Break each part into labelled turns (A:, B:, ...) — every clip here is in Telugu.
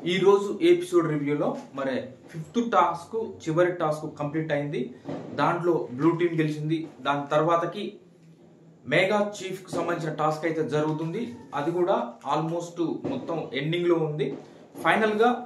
A: ఈ రోజు ఎపిసోడ్ రివ్యూలో మరి ఫిఫ్త్ టాస్క్ చివరి టాస్క్ కంప్లీట్ అయింది దాంట్లో బ్లూ టీమ్ గెలిచింది దాని తర్వాతకి మెగా చీఫ్ కు సంబంధించిన టాస్క్ అయితే జరుగుతుంది అది కూడా ఆల్మోస్ట్ మొత్తం ఎండింగ్ లో ఉంది ఫైనల్ గా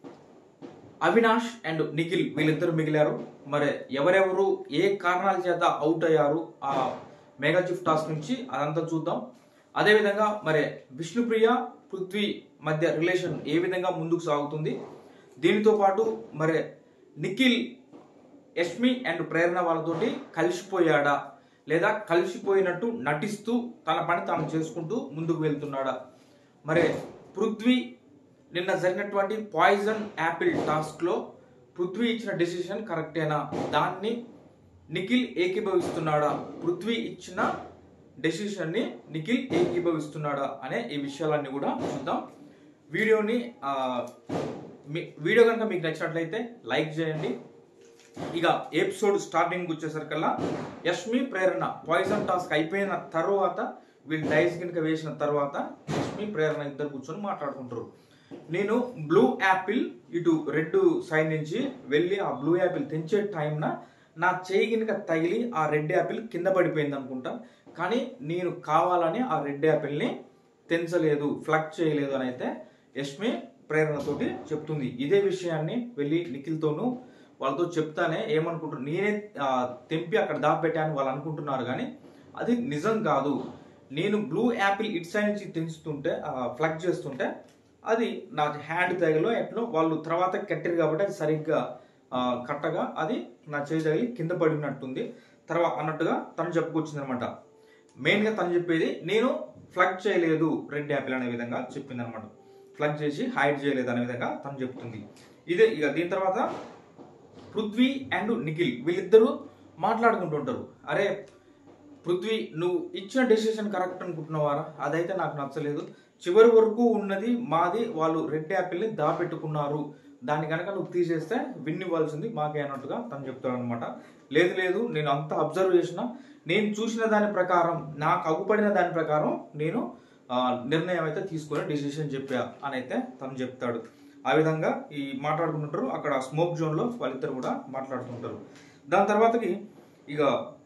A: అవినాష్ అండ్ నిఖిల్ వీళ్ళిద్దరు మిగిలారు మరి ఎవరెవరు ఏ కారణాల చేత అవుట్ అయ్యారు ఆ మెగా చీఫ్ టాస్క్ నుంచి అదంతా చూద్దాం అదేవిధంగా మరి విష్ణుప్రియ పృథ్వీ మధ్య రిలేషన్ ఏ విధంగా ముందుకు సాగుతుంది దీనితో పాటు మరి నిఖిల్ యష్మి అండ్ ప్రేరణ వాళ్ళతోటి కలిసిపోయాడా లేదా కలిసిపోయినట్టు నటిస్తూ తన పని తాను చేసుకుంటూ ముందుకు వెళ్తున్నాడా మరి పృథ్వీ నిన్న జరిగినటువంటి పాయిజన్ యాపిల్ టాస్క్లో పృథ్వీ ఇచ్చిన డెసిషన్ కరెక్టేనా దాన్ని నిఖిల్ ఏకీభవిస్తున్నాడా పృథ్వీ ఇచ్చిన డెసిషన్ని నిఖిల్ ఏకీభవిస్తున్నాడా అనే ఈ విషయాలన్నీ కూడా చూద్దాం వీడియోని ఆ, మీ- వీడియో కనుక మీకు నచ్చినట్లయితే లైక్ చేయండి ఇక ఎపిసోడ్ స్టార్టింగ్ వచ్చేసరికల్లా యష్మి ప్రేరణ పాయిజన్ టాస్క్ అయిపోయిన తర్వాత వీళ్ళు డైస్ కనుక వేసిన తర్వాత యష్మి ప్రేరణ ఇద్దరు కూర్చొని మాట్లాడుకుంటారు నేను బ్లూ యాపిల్ ఇటు రెడ్ సైడ్ నుంచి వెళ్ళి ఆ బ్లూ యాపిల్ తెంచే టైంన నా చేయి కనుక తగిలి ఆ రెడ్ యాపిల్ కింద పడిపోయింది అనుకుంటా కానీ నేను కావాలని ఆ రెడ్ యాపిల్ని తెంచలేదు ఫ్లక్ చేయలేదు అని అయితే యష్మి ప్రేరణతోటి చెప్తుంది ఇదే విషయాన్ని వెళ్ళి నిఖిల్తోనూ వాళ్ళతో చెప్తానే ఏమనుకుంటున్నారు నేనే ఆ, తెంపి అక్కడ దాపెట్టాను వాళ్ళు అనుకుంటున్నారు కానీ అది నిజం కాదు నేను బ్లూ యాపిల్ ఇట్ సైడ్ నుంచి తెంచుతుంటే ఫ్లక్ చేస్తుంటే అది నా హ్యాండ్ తగిలో ఎట్లో వాళ్ళు తర్వాత కట్టారు కాబట్టి అది సరిగ్గా ఆ, కట్టగా అది నా చేయి తగిలి కింద పడినట్టుంది తర్వాత అన్నట్టుగా తను చెప్పుకొచ్చింది అనమాట మెయిన్గా తను చెప్పేది నేను ఫ్లగ్ చేయలేదు రెడ్ యాపిల్ అనే విధంగా చెప్పింది అనమాట ఫ్లగ్ చేసి హైడ్ చేయలేదు అనే విధంగా తను చెప్తుంది ఇదే ఇక దీని తర్వాత పృథ్వీ అండ్ నిఖిల్ వీళ్ళిద్దరూ మాట్లాడుకుంటుంటారు అరే పృథ్వీ నువ్వు ఇచ్చిన డెసిషన్ కరెక్ట్ అనుకుంటున్నావారా అదైతే నాకు నచ్చలేదు చివరి వరకు ఉన్నది మాది వాళ్ళు రెడ్ యాపిల్ని దాపెట్టుకున్నారు దాన్ని కనుక నువ్వు తీసేస్తే విన్ ఇవ్వాల్సింది మాకే అన్నట్టుగా తను చెప్తాడు అనమాట లేదు లేదు నేను అంత అబ్జర్వ్ చేసిన నేను చూసిన దాని ప్రకారం నాకు అగుపడిన దాని ప్రకారం నేను ఆ, నిర్ణయం అయితే తీసుకొని డెసిషన్ చెప్పా అని అయితే తను చెప్తాడు ఆ విధంగా ఈ మాట్లాడుకుంటుంటారు అక్కడ స్మోక్ జోన్లో వాళ్ళిద్దరు కూడా మాట్లాడుతుంటారు దాని తర్వాతకి ఇక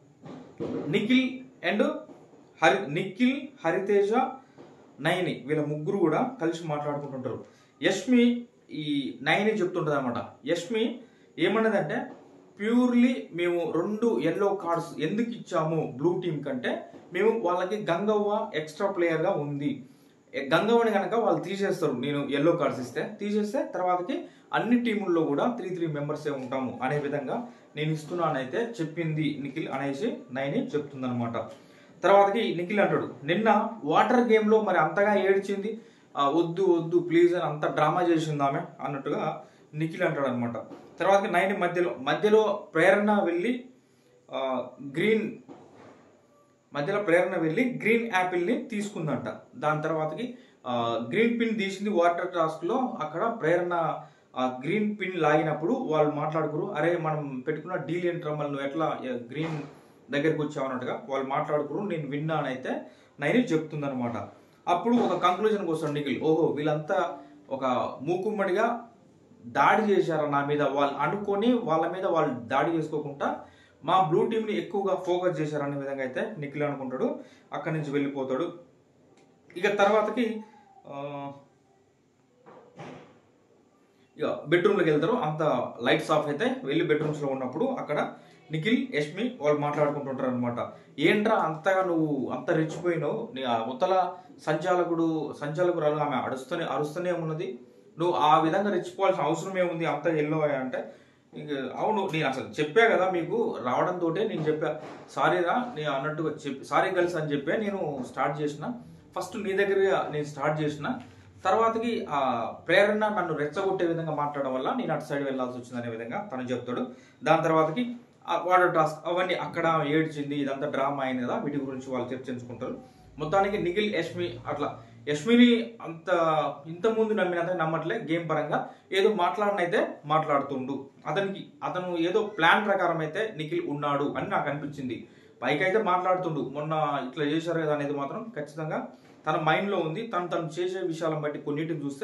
A: నిఖిల్ అండ్ హరి నిఖిల్ హరితేజ నయని వీళ్ళ ముగ్గురు కూడా కలిసి మాట్లాడుకుంటుంటారు యష్మి ఈ నయని చెప్తుంటది అనమాట యష్మి ఏమన్నదంటే ప్యూర్లీ మేము రెండు ఎల్లో కార్డ్స్ ఎందుకు ఇచ్చాము బ్లూ టీమ్ కంటే మేము వాళ్ళకి గంగవ్వ ఎక్స్ట్రా ప్లేయర్గా ఉంది ఎ- గంగవ్వని కనుక వాళ్ళు తీసేస్తారు నేను ఎల్లో కార్డ్స్ ఇస్తే తీసేస్తే తర్వాతకి అన్ని టీముల్లో కూడా త్రీ త్రీ మెంబర్సే ఉంటాము అనే విధంగా నేను ఇస్తున్నానైతే చెప్పింది నిఖిల్ అనేసి నైని చెప్తుందనమాట తర్వాతకి నిఖిల్ అంటాడు నిన్న వాటర్ గేమ్లో మరి అంతగా ఏడ్చింది ఆ, వద్దు వద్దు ప్లీజ్ అని అంత డ్రామా చేసింది ఆమె అన్నట్టుగా నిఖిల్ అంటాడు అనమాట తర్వాత నైన్ మధ్యలో మధ్యలో ప్రేరణ వెళ్ళి ఆ, గ్రీన్ మధ్యలో ప్రేరణ వెళ్ళి గ్రీన్ యాపిల్ని తీసుకుందంట దాని తర్వాతకి ఆ, గ్రీన్ పిన్ తీసింది వాటర్ టాస్క్ లో అక్కడ ప్రేరణ ఆ, గ్రీన్ పిన్ లాగినప్పుడు వాళ్ళు మాట్లాడుకురు అరే మనం పెట్టుకున్న డీల్ ఏంట్రా మళ్ళీ నువ్వు ఎట్లా ఏ, గ్రీన్ దగ్గరికి వచ్చావు అన్నట్టుగా వాళ్ళు మాట్లాడుకురు నేను విన్నానైతే నైని చెప్తుందనమాట అప్పుడు ఒక కంక్లూజన్కి వస్తాడు నిఖిల్ ఓహో వీళ్ళంతా ఒక మూకుమ్మడిగా దాడి చేశారు నా మీద వాళ్ళు అనుకొని వాళ్ళ మీద వాళ్ళు దాడి చేసుకోకుండా మా బ్లూ టీంని ఎక్కువగా ఫోకస్ చేశారు అనే విధంగా అయితే నిఖిల్ అనుకుంటాడు అక్కడి నుంచి వెళ్ళిపోతాడు ఇక తర్వాతకి ఆ, ఇక బెడ్రూమ్లోకి వెళ్తారు అంత లైట్స్ ఆఫ్ అయితే వెళ్ళి బెడ్రూమ్స్లో ఉన్నప్పుడు అక్కడ నిఖిల్ యష్మి వాళ్ళు మాట్లాడుకుంటుంటారు అనమాట ఏంట్రా అంతగా నువ్వు అంత రెచ్చిపోయినావు నీ ఆ ఉత్తల సంచాలకుడు సంచాలకురాలు ఆమె అడుస్తూనే అరుస్తూనే ఉన్నది నువ్వు ఆ విధంగా రెచ్చిపోవాల్సిన అవసరం ఏముంది అంత ఎల్లో అంటే ఇంక అవును నేను అసలు చెప్పా కదా మీకు రావడంతో నేను చెప్పా సారీరా నేను అన్నట్టుగా చెప్పి సారీ కలిసి అని చెప్పే నేను స్టార్ట్ చేసిన ఫస్ట్ నీ దగ్గర నేను స్టార్ట్ చేసిన తర్వాతకి ఆ ప్రేరణ నన్ను రెచ్చగొట్టే విధంగా మాట్లాడడం వల్ల నేను అటు సైడ్ వెళ్ళాల్సి వచ్చింది అనే విధంగా తను చెప్తాడు దాని తర్వాతకి ఆ వాటర్ టాస్క్ అవన్నీ అక్కడ ఏడ్చింది ఇదంతా డ్రామా అయింది కదా వీటి గురించి వాళ్ళు చర్చించుకుంటారు మొత్తానికి నిఖిల్ యష్మి అట్లా యష్మిని అంత ఇంతకుముందు నమ్మినంత నమ్మట్లే గేమ్ పరంగా ఏదో మాట్లాడనైతే మాట్లాడుతుండు అతనికి అతను ఏదో ప్లాన్ ప్రకారం అయితే నిఖిల్ ఉన్నాడు అని నాకు అనిపించింది పైకి అయితే మాట్లాడుతుండు మొన్న ఇట్లా చేశారు కదా అనేది మాత్రం ఖచ్చితంగా తన మైండ్లో ఉంది తను తను చేసే విషయాలను బట్టి కొన్నిటిని చూస్తే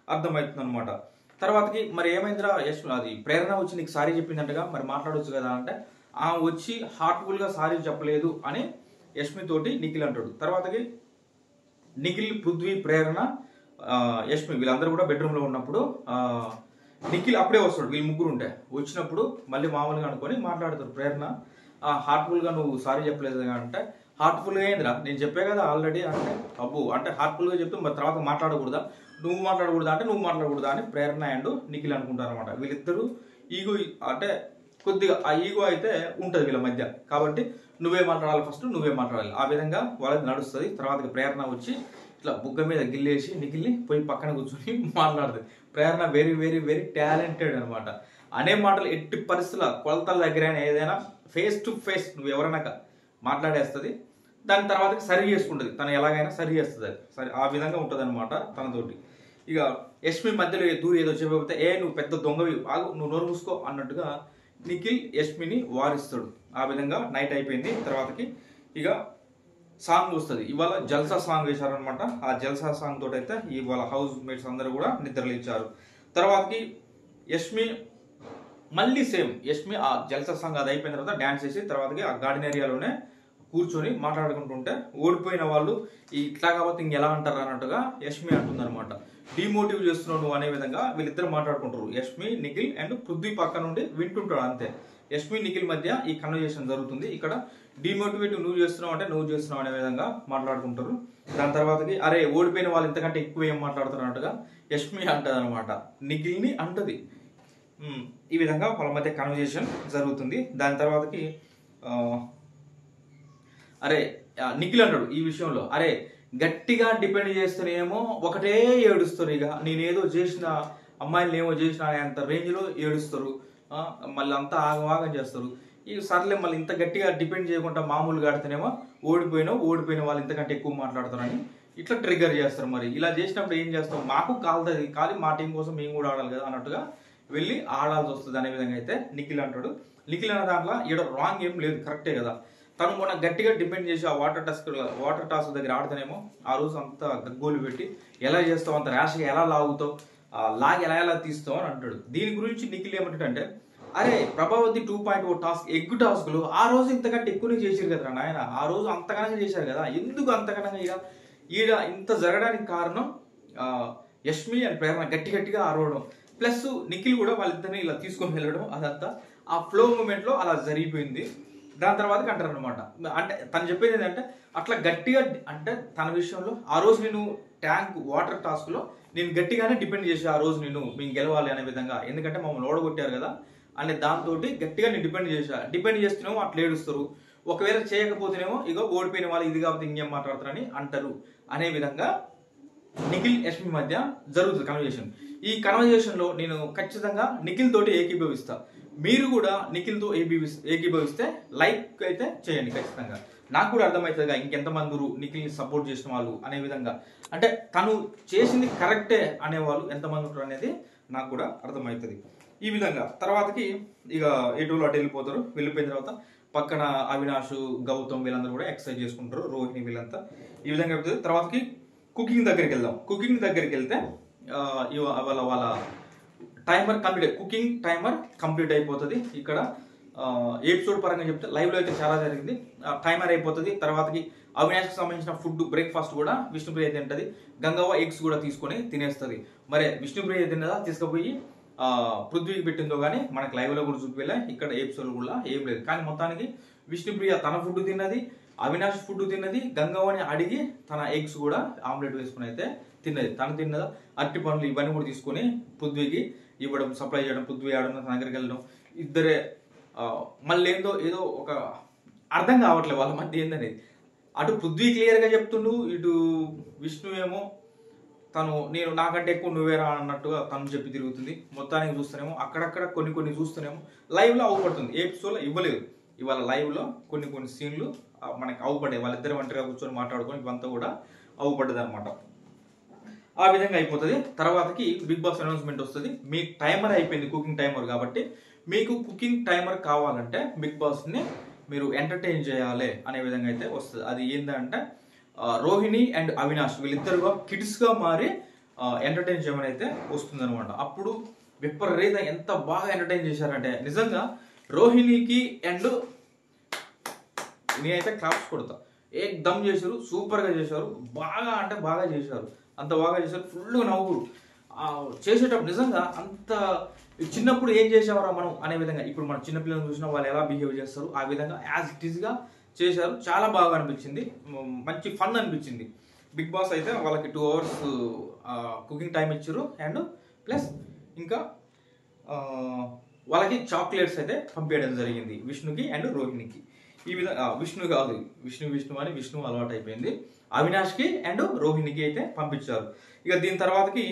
A: అర్థమవుతుంది అనమాట తర్వాతకి మరి ఏమైందిరా యశ్ అది ప్రేరణ వచ్చి నీకు సారీ చెప్పిందంటగా మరి మాట్లాడవచ్చు కదా అంటే ఆమె వచ్చి హార్ట్ఫుల్ గా సారీ చెప్పలేదు అని యష్మి తోటి నిఖిల్ అంటాడు తర్వాతకి నిఖిల్ పృథ్వీ ప్రేరణ ఆ, యష్మి వీళ్ళందరూ కూడా బెడ్రూమ్ లో ఉన్నప్పుడు ఆ, నిఖిల్ అప్పుడే వస్తాడు వీళ్ళు ముగ్గురు ఉంటే వచ్చినప్పుడు మళ్ళీ మామూలుగా అనుకొని మాట్లాడతారు ప్రేరణ హార్ట్ఫుల్ గా నువ్వు సారీ చెప్పలేదు కదా అంటే హార్ట్ఫుల్ గా ఏందిరా నేను చెప్పే కదా ఆల్రెడీ అంటే అబ్బు అంటే హార్ట్ఫుల్ గా చెప్తే మరి తర్వాత మాట్లాడకూడదా నువ్వు మాట్లాడకూడదా అంటే నువ్వు మాట్లాడకూడదా అని ప్రేరణ అండ్ నిఖిల్ అనుకుంటారు అనమాట వీళ్ళిద్దరూ ఈగో అంటే కొద్దిగా ఆ ఈగో అయితే ఉంటది వీళ్ళ మధ్య కాబట్టి నువ్వే మాట్లాడాలి ఫస్ట్ నువ్వే మాట్లాడాలి ఆ విధంగా వాళ్ళది నడుస్తుంది తర్వాత ప్రేరణ వచ్చి ఇట్లా బుగ్గ మీద గిల్లేసి నిఖిల్ని పోయి పక్కన కూర్చొని మాట్లాడుతుంది Prerana very very very talented అనమాట అనే మాటలు ఎట్టి పరిస్థితుల కొలతల దగ్గర ఏదైనా ఫేస్ టు ఫేస్ నువ్వు ఎవరైనా మాట్లాడేస్తుంది దాని తర్వాత సరి చేసుకుంటుంది తను ఎలాగైనా సరి చేస్తుంది అది సరి ఆ విధంగా ఉంటుంది అనమాట తనతోటి ఇక యష్మి మధ్యలో దూరి ఏదో చెప్పకపోతే ఏ నువ్వు పెద్ద దొంగవి ఆగు నువ్వు నోరు మూసుకో అన్నట్టుగా నిఖిల్ యష్మిని వారిస్తాడు ఆ విధంగా నైట్ అయిపోయింది తర్వాతకి ఇక సాంగ్ వస్తుంది ఇవాళ జల్సా సాంగ్ వేశారనమాట ఆ జల్సా సాంగ్ తోటి అయితే ఇవాళ హౌస్ మేట్స్ అందరూ కూడా నిద్రలేచారు తర్వాతకి యష్మి మళ్ళీ సేమ్ యష్మి ఆ జల్సా సాంగ్ అది అయిపోయిన తర్వాత డాన్స్ చేసి తర్వాతకి ఆ గార్డెన్ ఏరియాలోనే కూర్చొని మాట్లాడుకుంటుంటే ఓడిపోయిన వాళ్ళు ఈ ఇట్లా కాబట్టి ఇంకెలా అంటారు అన్నట్టుగా యష్మి అంటుందన్నమాట డిమోటివ్ చేస్తున్నావు నువ్వు అనే విధంగా వీళ్ళిద్దరు మాట్లాడుకుంటారు యష్మి నిఖిల్ అండ్ పృథ్వీ పక్క నుండి వింటుంటాడు అంతే యష్మి నిఖిల్ మధ్య ఈ కన్వర్జేషన్ జరుగుతుంది ఇక్కడ డిమోటివేటివ్ నువ్వు చేస్తున్నావు అంటే నువ్వు చేస్తున్నావు అనే విధంగా మాట్లాడుకుంటారు దాని తర్వాతకి అరే ఓడిపోయిన వాళ్ళు ఇంతకంటే ఎక్కువ ఏం మాట్లాడుతున్నట్టుగా యష్మి అంటది అనమాట నిఖిల్ని అంటది ఉమ్, ఈ విధంగా వాళ్ళ మధ్య కన్వర్జేషన్ జరుగుతుంది దాని తర్వాతకి ఆ, అరే ఆ, నిఖిల్ అంటాడు ఈ విషయంలో అరే గట్టిగా డిపెండ్ చేస్తేనేమో ఒకటే ఏడుస్తారు ఇక నేనేదో చేసిన అమ్మాయిలు ఏమో చేసిన అనేంత రేంజ్ లో ఏడుస్తారు ఆ, మళ్ళీ అంతా ఆగవాగం చేస్తారు ఈ సర్లే మళ్ళీ ఇంత గట్టిగా డిపెండ్ చేయకుండా మామూలుగా ఆడితేనేమో ఓడిపోయినా ఓడిపోయిన వాళ్ళు ఇంతకంటే ఎక్కువ మాట్లాడతారని ఇట్లా ట్రిగర్ చేస్తారు మరి ఇలా చేసినప్పుడు ఏం చేస్తాం మాకు కాలుతుంది కాలి మా టీం కోసం మేము కూడా ఆడాలి కదా అన్నట్టుగా వెళ్ళి ఆడాల్సి వస్తుంది అనే విధంగా అయితే నిఖిల్ అంటాడు నిఖిల్ అనే దాంట్లో ఈడ రాంగ్ ఏం లేదు కరెక్టే కదా తను మొన్న గట్టిగా డిపెండ్ చేసి ఆ వాటర్ టాస్క్ వాటర్ టాస్క్ దగ్గర ఆడితేనేమో ఆ రోజు అంతా గగ్గోలు పెట్టి ఎలా చేస్తావు అంత ర్యాష్గా ఎలా లాగుతావు ఆ లాగ్ ఎలా ఎలా తీస్తావు అని అంటాడు దీని గురించి నిఖిల్ ఏమంటాడంటే అరే Prabhavati two point oh task egg task లో ఆ రోజు ఇంతకంటే ఎక్కువనే చేశారు కదా నాయన ఆ రోజు అంతగానే చేశారు కదా ఎందుకు అంతగానే ఇక ఈడ ఇంత జరగడానికి కారణం ఆ, యష్మి అని ప్రేరణ గట్టి గట్టిగా అరవడం ప్లస్ నిఖిల్ కూడా వాళ్ళిద్దరిని ఇలా తీసుకొని వెళ్ళడం అదంతా ఆ ఫ్లో మూమెంట్ లో అలా జరిగిపోయింది దాని తర్వాత అంటారు అనమాట అంటే తను చెప్పేది ఏంటంటే అట్లా గట్టిగా అంటే తన విషయంలో ఆ రోజు నేను ట్యాంక్ వాటర్ టాస్క్ లో నేను గట్టిగానే డిపెండ్ చేసి ఆ రోజు నేను మేము గెలవాలి అనే విధంగా ఎందుకంటే మమ్మల్ని ఓడగొట్టారు కదా అనే దాంతో గట్టిగా నేను డిపెండ్ చేసా డిపెండ్ చేస్తేనేమో అట్లా ఏడుస్తారు ఒకవేళ చేయకపోతేనేమో ఇగో ఓడిపోయిన వాళ్ళు ఇది కాబట్టి ఇంకేం మాట్లాడతారని అంటారు అనే విధంగా నిఖిల్ యష్మి మధ్య జరుగుతుంది కన్వర్జేషన్ ఈ కన్వర్జేషన్ లో నేను ఖచ్చితంగా నిఖిల్ తోటి ఏకీభవిస్తా మీరు కూడా నిఖిల్ తో ఏకీభవిస్- ఏకీభవిస్తే లైక్ అయితే చేయండి ఖచ్చితంగా నాకు కూడా అర్థమవుతుందిగా ఇంకెంతమంది నిఖిల్ సపోర్ట్ చేసిన వాళ్ళు అనే విధంగా అంటే తను చేసింది కరెక్టే అనేవాళ్ళు ఎంతమంది ఉంటారు అనేది నాకు కూడా అర్థమవుతుంది ఈ విధంగా తర్వాతకి ఇక ఎటువలో అటు వెళ్ళిపోతారు వెళ్ళిపోయిన తర్వాత పక్కన అవినాష్ గౌతమ్ వీళ్ళందరూ కూడా ఎక్సర్సైజ్ చేసుకుంటారు రోహిణి వీళ్ళంతా ఈ విధంగా అయిపోతుంది తర్వాతకి కుకింగ్ దగ్గరికి వెళ్దాం కుకింగ్ దగ్గరికి వెళ్తే ఆ, ఇవ- వాళ్ళ వాళ్ళ timer complete cooking timer complete అయిపోతుంది ఇక్కడ ఎపిసోడ్ పరంగా చెప్తే లైవ్ లో అయితే చాలా జరిగింది టైమర్ అయిపోతుంది తర్వాతకి అవినాష్ కి సంబంధించిన ఫుడ్ బ్రేక్ఫాస్ట్ కూడా విష్ణుప్రియ తింటది గంగవ్వ ఎగ్స్ కూడా తీసుకొని తినేస్తుంది మరి విష్ణుప్రియ తిన్నదా తీసుకుపోయి ఆ, పృథ్వీకి పెట్టిందో కానీ మనకి లైవ్ లో కూడా చూపిలే ఇక్కడ ఎపిసోడ్ కూడా ఏం లేదు కానీ మొత్తానికి విష్ణుప్రియ తన ఫుడ్ తిన్నది అవినాష్ ఫుడ్ తిన్నది గంగవ్వని అడిగి తన ఎగ్స్ కూడా ఆమ్లెట్ వేసుకుని అయితే తిన్నది తను తిన్నదా అట్టి పనులు ఇవన్నీ కూడా తీసుకొని పృథ్వీకి ఇవ్వడం సప్లై చేయడం పృథ్వీ ఆడడం తన దగ్గరికి వెళ్ళడం ఇద్దరే ఆ, మళ్ళీ ఏందో ఏదో ఒక అర్థం కావట్లేదు వాళ్ళ మధ్య ఏందనేది అటు పృథ్వీ క్లియర్ గా చెప్తుండు ఇటు విష్ణు ఏమో తను నేను నాకంటే ఎక్కువ నువ్వేరా అన్నట్టుగా తను చెప్పి తిరుగుతుంది మొత్తానికి చూస్తేనేమో అక్కడక్కడ కొన్ని కొన్ని చూస్తేనేమో లైవ్ లో అవుపడుతుంది ఏ ఎపిసోడ్ లో ఇవ్వలేదు ఇవాళ లైవ్ లో కొన్ని కొన్ని సీన్లు ఆ, మనకి అవుపడ్డాయి వాళ్ళిద్దరు ఒంటరిగా కూర్చొని మాట్లాడుకొని ఇవంతా కూడా అవుపడ్డది అనమాట ఆ విధంగా అయిపోతుంది తర్వాతకి బిగ్ బాస్ అనౌన్స్మెంట్ వస్తుంది మీ టైమర్ అయిపోయింది కుకింగ్ టైమర్ కాబట్టి మీకు కుకింగ్ టైమర్ కావాలంటే బిగ్ బాస్ ని మీరు ఎంటర్టైన్ చేయాలి అనే విధంగా అయితే వస్తుంది అది ఏంటంటే ఆ, రోహిణి అండ్ అవినాష్ వీళ్ళిద్దరుగా కిడ్స్ గా మారి ఎంటర్టైన్ చేయమని అయితే వస్తుందన్నమాట అప్పుడు విపరీత ఎంత బాగా ఎంటర్టైన్ చేశారంటే నిజంగా రోహిణికి అండ్ నేనైతే క్లాప్స్ కొడతా ఏ దమ్ చేశారు సూపర్ గా చేశారు బాగా అంటే బాగా చేశారు అంత బాగా చేశారు ఫుల్ నవ్వురు ఆ చేసేటప్పుడు నిజంగా అంత చిన్నప్పుడు ఏం చేసేవారా మనం అనే విధంగా ఇప్పుడు మన చిన్నపిల్లలను చూసినా వాళ్ళు ఎలా బిహేవ్ చేస్తారు ఆ విధంగా యాజ్ ఇట్ ఈస్ గా చేశారు చాలా బాగా అనిపించింది మ- మంచి ఫన్ అనిపించింది బిగ్ బాస్ అయితే వాళ్ళకి టూ అవర్స్ కుకింగ్ టైం ఇచ్చారు అండ్ ప్లస్ ఇంకా ఆ, వాళ్ళకి చాక్లెట్స్ అయితే పంపించడం జరిగింది విష్ణుకి అండ్ రోహిణికి ఈ విధంగా విష్ణు కాదు విష్ణు విష్ణు అని విష్ణు అలవాటు అయిపోయింది అవినాష్కి అండ్ రోహిణికి అయితే పంపించారు ఇక దీని తర్వాతకి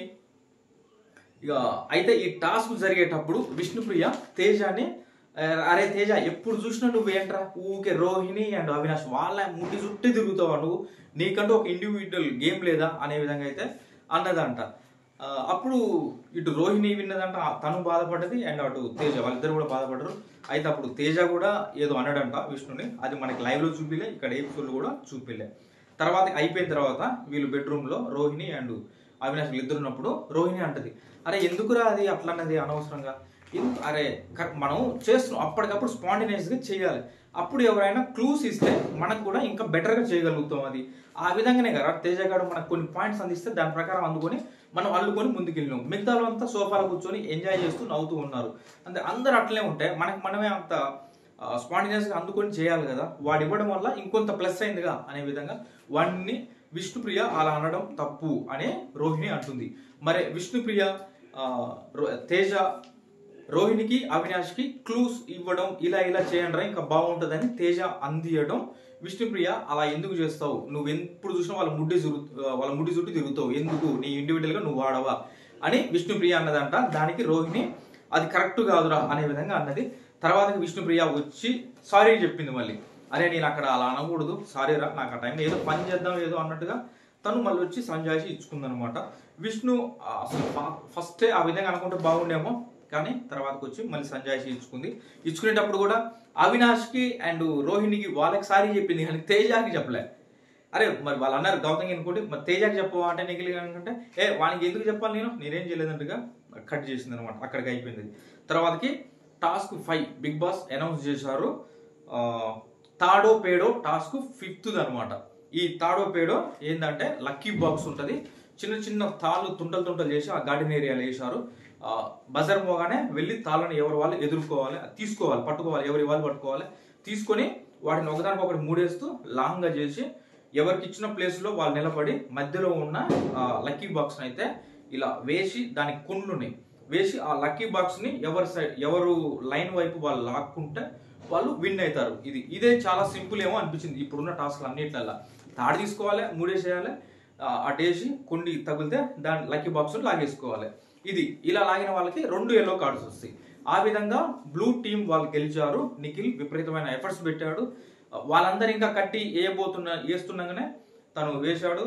A: ఇక అయితే ఈ టాస్క్ జరిగేటప్పుడు విష్ణుప్రియ తేజాని "ఆ, అరే తేజ ఎప్పుడు చూసినా నువ్వు ఏంట్రా ఊకే రోహిణి అండ్ అవినాష్ వాళ్ళ ముట్టి చుట్టి తిరుగుతావా నువ్వు నీకంటూ ఒక ఇండివిజువల్ గేమ్ లేదా అనే విధంగా అయితే అన్నదంట ఆ, అప్పుడు ఇటు రోహిణి విన్నదంట ఆ తను బాధపడ్డది అండ్ అటు తేజ వాళ్ళిద్దరు కూడా బాధపడ్డారు అయితే అప్పుడు తేజ కూడా ఏదో అన్నాడంట విష్ణుని అది మనకి లైవ్ లో చూపిలే ఇక్కడ ఎపిసోడ్ కూడా చూపిలే తర్వాత అయిపోయిన తర్వాత వీళ్ళు బెడ్రూమ్ లో రోహిణి అండ్ అవినాష్ వీళ్ళిద్దరు ఉన్నప్పుడు రోహిణి అంటది అరే ఎందుకురా అది అట్లా అన్నది అనవసరంగా ఎందు- అరే కరెక్ట్ మనం చేస్తున్నాం అప్పటికప్పుడు స్పాండినియస్ గా చేయాలి అప్పుడు ఎవరైనా క్లూస్ ఇస్తే మనకు కూడా ఇంకా బెటర్ గా చేయగలుగుతాం అది ఆ విధంగానే కదా తేజ గారు మనకు కొన్ని పాయింట్స్ అందిస్తే దాని ప్రకారం అందుకొని మనం అల్లుకొని ముందుకెళ్ళినాం మిగతా అంతా సోఫాలో కూర్చొని ఎంజాయ్ చేస్తూ నవ్వుతూ ఉన్నారు అంటే అందరు అట్లనే ఉంటే మనకి మనమే అంత స్పాండినియస్ గా అందుకొని చేయాలి కదా వాడు ఇవ్వడం వల్ల ఇంకొంత ప్లస్ అయిందిగా అనే విధంగా వాడిని విష్ణుప్రియ అలా అనడం తప్పు అనే రోహిణి అంటుంది మరి విష్ణుప్రియ ఆ, రో- తేజ రోహిణికి అవినాష్కి క్లూస్ ఇవ్వడం ఇలా ఇలా చేయండి ఇంకా బాగుంటుందని తేజ అందియడం విష్ణుప్రియ అలా ఎందుకు చేస్తావు నువ్వు ఎప్పుడు చూసినా వాళ్ళ ముడ్డి జురు వాళ్ళ ముడ్డి చుట్టూ తిరుగుతావు ఎందుకు నీ ఇండివిజువల్ గా నువ్వు వాడవా అని విష్ణుప్రియ అన్నదంట దానికి రోహిణి అది కరెక్ట్ కాదురా అనే విధంగా అన్నది తర్వాత విష్ణుప్రియ వచ్చి సారీ చెప్పింది మళ్ళీ అరే నేను అక్కడ అలా అనకూడదు సారీ రా నాకు ఆ టైంలో ఏదో పని చేద్దాం ఏదో అన్నట్టుగా తను మళ్ళీ వచ్చి సంజాయిషి ఇచ్చుకుందనమాట విష్ణు ఆ, అసలు ఫస్టే ఆ విధంగా అనుకుంటే బాగుండేమో కానీ తర్వాతకు వచ్చి మళ్ళీ సంజాయిషి ఇచ్చుకుంది ఇచ్చుకునేటప్పుడు కూడా అవినాష్కి అండ్ రోహిణికి వాళ్ళకి సారీ చెప్పింది కానీ తేజాకి చెప్పలే అరే మరి వాళ్ళు అన్నారు గౌతమ్ అనుకోండి మరి తేజాకి చెప్పవా అంటే నిఖిల్ అనుకుంటే ఏ వానికి ఎందుకు చెప్పాలి నేను నేనేం చేయలేదంటగా కట్ చేసింది అనమాట అక్కడికి అయిపోయింది తర్వాతకి task five Big Boss announce చేశారు ఆ, తాడో పేడో టాస్క్ ఫిఫ్త్ అనమాట ఈ తాడో పేడో ఏంటంటే లక్కీ బాక్స్ ఉంటుంది చిన్న చిన్న తాళ్ళు తుంటలు తుంటలు చేసి ఆ గార్డెన్ ఏరియాలో వేశారు ఆ, బజార్ పోగానే వెళ్ళి తాళ్ళని ఎవరి వాళ్ళు ఎదుర్కోవాలి తీసుకోవాలి పట్టుకోవాలి ఎవరి వాళ్ళు పట్టుకోవాలి తీసుకొని వాటిని ఒకదానికి ఒకటి మూడేస్తూ లాంగ్ గా చేసి ఎవరికి ఇచ్చిన ప్లేస్ లో వాళ్ళు నిలబడి మధ్యలో ఉన్న లక్కీ బాక్స్ అయితే ఇలా వేసి దానికి కుండ్లు ఉన్నాయి వేసి ఆ లక్కీ బాక్స్ ని ఎవరి సైడ్ ఎవరు లైన్ వైపు వాళ్ళు లాక్కుంటే వాళ్ళు విన్ అవుతారు ఇది ఇదే చాలా సింపుల్ ఏమో అనిపించింది ఇప్పుడున్న టాస్క్లు అన్నిట్లల్లా తాడు తీసుకోవాలి మూడేసేయాలి ఆ, అటేసి కొన్ని తగిలితే దాని లక్కీ బాక్స్ లాగేసుకోవాలి ఇది ఇలా లాగిన వాళ్ళకి రెండు ఎల్లో కార్డ్స్ వస్తాయి ఆ విధంగా బ్లూ టీం వాళ్ళు గెలిచారు నిఖిల్ విపరీతమైన ఎఫర్ట్స్ పెట్టాడు వాళ్ళందరూ ఇంకా కట్టి వేయబోతున్న వేస్తుండగానే తను వేశాడు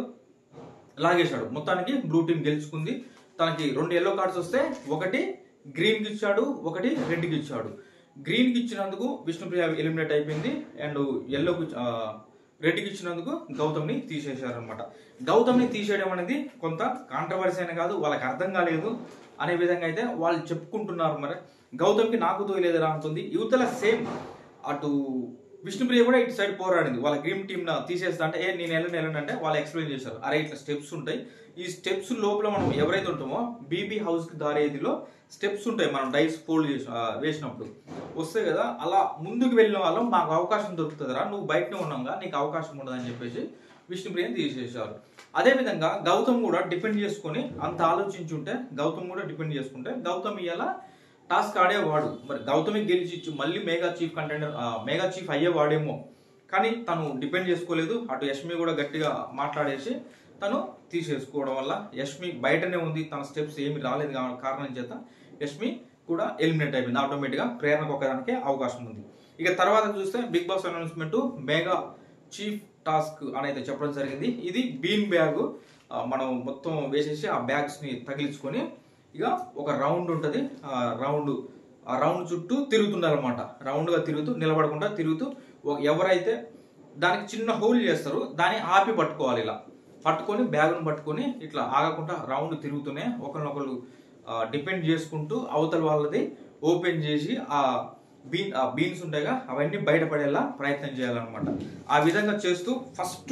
A: లాగేశాడు మొత్తానికి బ్లూ టీం గెలుచుకుంది తనకి రెండు ఎల్లో కార్డ్స్ వస్తే ఒకటి గ్రీన్ కి ఇచ్చాడు ఒకటి రెడ్ కి ఇచ్చాడు గ్రీన్ కి ఇచ్చినందుకు విష్ణుప్రియ ఎలిమినేట్ అయిపోయింది అండ్ ఎల్లో రెడ్ కి ఇచ్చినందుకు గౌతమ్ ని తీసేశారు అనమాట గౌతమ్ ని తీసేయడం అనేది కొంత కాంట్రవర్సీ అయిన కాదు వాళ్ళకి అర్థం కాలేదు అనే విధంగా అయితే వాళ్ళు చెప్పుకుంటున్నారు మరి గౌతమ్ కి నాకు తోయలేదురా అంటుంది యువతల సేమ్ అటు విష్ణుప్రియ కూడా ఇటు సైడ్ పోరాడింది వాళ్ళ గ్రీన్ టీమ్ తీసేస్తా అంటే ఏ నేను వెళ్ళను వెళ్ళను అంటే వాళ్ళు ఎక్స్ప్లెయిన్ చేశారు అరే ఇట్లా స్టెప్స్ ఉంటాయి ఈ స్టెప్స్ లోపల మనం ఎవరైతే ఉంటామో బీబీ హౌస్ కి దారేదిలో స్టెప్స్ ఉంటాయి మనం డైస్ ఫోల్డ్ చేసి ఆ, వేసినప్పుడు వస్తాయి కదా అలా ముందుకు వెళ్ళిన వాళ్ళం మాకు అవకాశం దొరుకుతుందిరా నువ్వు బయటనే ఉన్నాగా నీకు అవకాశం ఉండదని చెప్పేసి విష్ణుప్రియని తీసేశారు అదే విధంగా గౌతమ్ కూడా డిపెండ్ చేసుకొని అంత ఆలోచించుంటే గౌతమ్ కూడా డిపెండ్ చేసుకుంటే గౌతమ్ ఇలా టాస్క్ ఆడేవాడు మరి గౌతమి గెలిచి ఇచ్చి మళ్ళీ mega chief contender mega chief అయ్యేవాడేమో కానీ తను డిపెండ్ చేసుకోలేదు అటు యష్మి కూడా గట్టిగా మాట్లాడేసి తను తీసేసుకోవడం వల్ల యష్మి బయటనే ఉంది తన స్టెప్స్ ఏమి రాలేదు కా- కారణం చేత యష్మి కూడా ఎలిమినేట్ అయిపోయింది ఆటోమేటిక్ గా ప్రేరణకు ఒకదానికే అవకాశం ఉంది ఇక తర్వాత చూస్తే Big Boss announcement mega chief task అని అయితే చెప్పడం జరిగింది ఇది బీన్ బ్యాగ్ మనం మొత్తం వేసేసి ఆ బ్యాగ్స్ ని తగిలించుకొని ఇక ఒక రౌండ్ ఉంటుంది ఆ రౌండ్ ఆ రౌండ్ చుట్టూ తిరుగుతున్నారు అనమాట రౌండ్ గా తిరుగుతూ నిలబడకుండా తిరుగుతూ ఒక- ఎవరైతే దానికి చిన్న హోల్ చేస్తారో దాన్ని ఆపి పట్టుకోవాలి ఇలా పట్టుకొని బ్యాగును పట్టుకొని ఇట్లా ఆగకుండా రౌండ్ తిరుగుతూనే ఒకరినొకరు డిపెండ్ చేసుకుంటూ అవతల వాళ్ళది ఓపెన్ చేసి ఆ బీన్ ఆ బీన్స్ ఉంటాయిగా అవన్నీ బయటపడేలా ప్రయత్నం చేయాలన్నమాట ఆ విధంగా చేస్తూ ఫస్ట్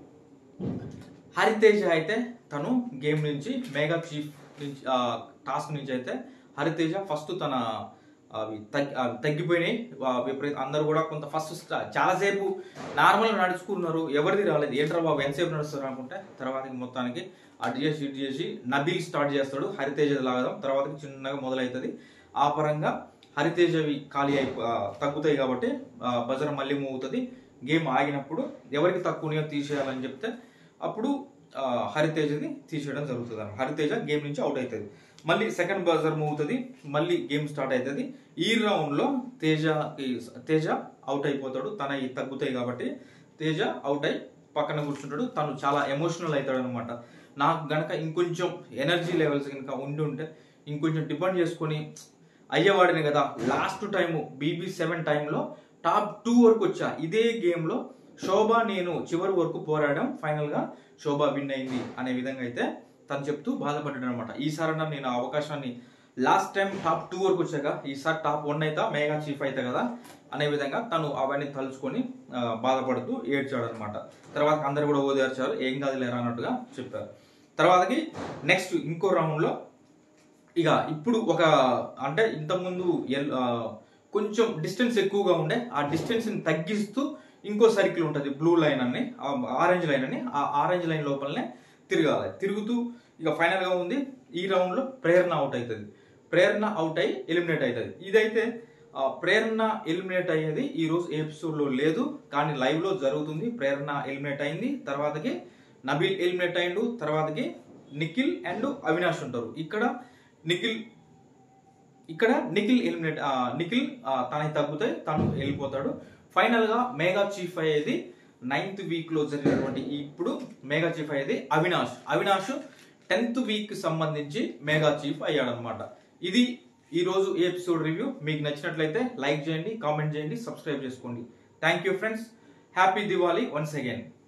A: హరితేజ అయితే తను గేమ్ నుంచి మెగా చీఫ్ నుంచి టాస్క్ నుంచి అయితే హరితేజ ఫస్ట్ తన అవి తగ్గి అవి తగ్గిపోయినాయి ఆ విపరీత అందరూ కూడా కొంత ఫస్ట్ చాలాసేపు నార్మల్గా నడుచుకున్నారు ఎవరిది రాలేదు ఏంట్రా బాబు ఎంతసేపు నడుస్తారు అనుకుంటే తర్వాత మొత్తానికి అటు చేసి ఇటు చేసి నబీల్ స్టార్ట్ చేస్తాడు హరితేజ లాగడం తర్వాత చిన్నగా మొదలవుతుంది ఆ పరంగా హరితేజవి ఖాళీ అయి ఆ, తగ్గుతాయి కాబట్టి బజర్ మళ్ళీ మూవ్ అవుతుంది గేమ్ ఆగినప్పుడు ఎవరికి తక్కువనో తీసేయాలని చెప్తే అప్పుడు ఆ, హరితేజది తీసేయడం జరుగుతుంది అన్నమాట హరితేజ గేమ్ నుంచి అవుట్ అవుతుంది మళ్ళీ సెకండ్ బజర్ మూవ్ అవుతుంది మళ్ళీ గేమ్ స్టార్ట్ అవుతుంది ఈ రౌండ్ లో తేజ తేజ అవుట్ అయిపోతాడు తన ఈ తగ్గుతాయి కాబట్టి తేజ అవుట్ అయి పక్కన కూర్చుంటాడు తను చాలా ఎమోషనల్ అవుతాడు అనమాట నాకు గనక ఇంకొంచెం ఎనర్జీ లెవెల్స్ కనుక ఉండి ఉంటే ఇంకొంచెం డిపెండ్ చేసుకొని అయ్యేవాడిని కదా లాస్ట్ టైం బీబీ సెవెన్ టైంలో టాప్ టూ వరకు వచ్చా ఇదే గేమ్లో శోభ నేను చివరి వరకు పోరాడడం ఫైనల్గా శోభ విన్ అయింది అనే విధంగా అయితే తను చెప్తూ బాధపడ్డాడు అనమాట ఈసారన్నా నేను ఆ అవకాశాన్ని లాస్ట్ టైం టాప్ టూ వరకు వచ్చాక ఈసారి టాప్ వన్ అయితే మెగా చీఫ్ అయితే కదా అనే విధంగా తను అవన్నీ తలుచుకొని ఆ, బాధపడుతూ ఏడ్చాడు అనమాట తర్వాత అందరు కూడా ఓదార్చారు ఏం కాదు లేరా అన్నట్టుగా చెప్పారు తర్వాతకి నెక్స్ట్ ఇంకో రౌండ్లో ఇక ఇప్పుడు ఒక అంటే ఇంతకుముందు ఎల్- ఆ, కొంచెం డిస్టెన్స్ ఎక్కువగా ఉండే ఆ డిస్టెన్స్ ని తగ్గిస్తూ ఇంకో సర్కిల్ ఉంటుంది బ్లూ లైన్ అని ఆరెంజ్ లైన్ అని ఆ ఆరెంజ్ లైన్ లోపలనే తిరగాలి తిరుగుతూ ఇక ఫైనల్ గా ఉంది ఈ రౌండ్ లో ప్రేరణ అవుట్ అవుతుంది ప్రేరణ అవుట్ అయ్యి ఎలిమినేట్ అవుతుంది ఇదైతే ఆ, ప్రేరణ ఎలిమినేట్ అయ్యేది ఈ రోజు ఎపిసోడ్ లో లేదు కానీ లైవ్ లో జరుగుతుంది ప్రేరణ ఎలిమినేట్ అయింది తర్వాతకి నబీల్ ఎలిమినేట్ అయిండు తర్వాతకి నిఖిల్ అండ్ అవినాష్ ఉంటారు ఇక్కడ నిఖిల్ ఇక్కడ నిఖిల్ ఎలిమినేట్ ఆ, నిఖిల్ ఆ, తనకి తగ్గుతాయి తను వెళ్ళిపోతాడు ఫైనల్ గా మెగా చీఫ్ అయ్యేది నైన్త్ వీక్ లో జరిగినటువంటి ఇప్పుడు మెగా చీఫ్ అయ్యేది అవినాష్ అవినాష్ టెన్త్ వీక్ సంబంధించి మెగా చీఫ్ అయ్యాడనమాట ఇది ఈ రోజు ఎపిసోడ్ రివ్యూ మీకు నచ్చినట్లయితే లైక్ చేయండి కామెంట్ చేయండి సబ్స్క్రైబ్ చేసుకోండి thank you friends happy Diwali once again